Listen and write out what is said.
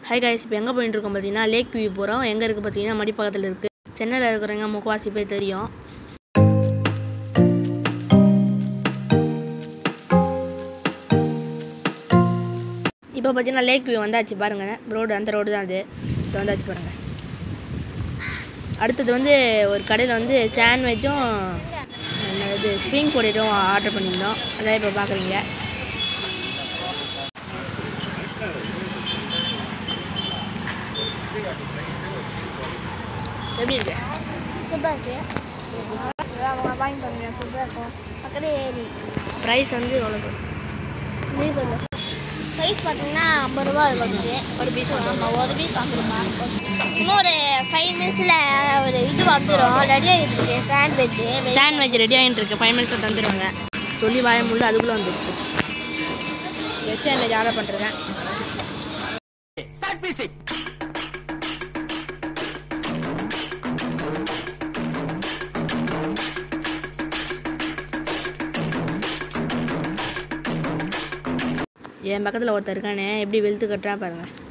hi guys இப்போ எங்கே போயிட்டு இருக்கோம் பார்த்தீங்கன்னா லேக் வியூ போகிறோம் எங்கே இருக்குது பார்த்தீங்கன்னா மடிப்பக்கத்தில் இருக்குது சென்னையில் இருக்கிறவங்க முக்கவாசி பேர் தெரியும் இப்போ பார்த்தீங்கன்னா லேக் வியூ வந்தாச்சு பாருங்கள் ரோடு அந்த ரோடு தான் அது இது வந்தாச்சு பாருங்கள் அடுத்தது வந்து ஒரு கடையில் வந்து சாண்ட்விச்சும் இது ஸ்ப்ரிங் பொட்டேட்டும் ஆர்டர் பண்ணியிருந்தோம் அதான் இப்போ பார்க்குறீங்க எப்படி இருக்கு சூப்பராக இருக்கு வாங்கி பாருங்க சூப்பராக இருக்கும் பக்கத்துல ஏறி ப்ரைஸ் வந்து எவ்வளோ நீ சொல்லு ப்ரைஸ் பார்த்தீங்கன்னா ஐம்பது ரூபா வந்துச்சு ஒரு பீஸ் ஆமாம் ஒரு பீஸ் ஐம்பது ரூபா இன்னொரு ஃபைவ் மினிட்ஸில் ஒரு இது வந்துடும் ரெடியாக இருக்குது சாண்ட்விட்சு சாண்ட்விச் ரெடி ஆகிட்டு இருக்கு ஃபைவ் மினிட்ஸில் தந்துடுவாங்க சொல்லி வாய முடியல அதுக்குள்ளே வந்துடுச்சு வச்சு என்ன ஆர்டர் பண்ணுறேன் என் பக்கத்தில் ஒருத்தர் இருக்கானே எப்படி வெளுத்து கட்டுறான் பாருங்க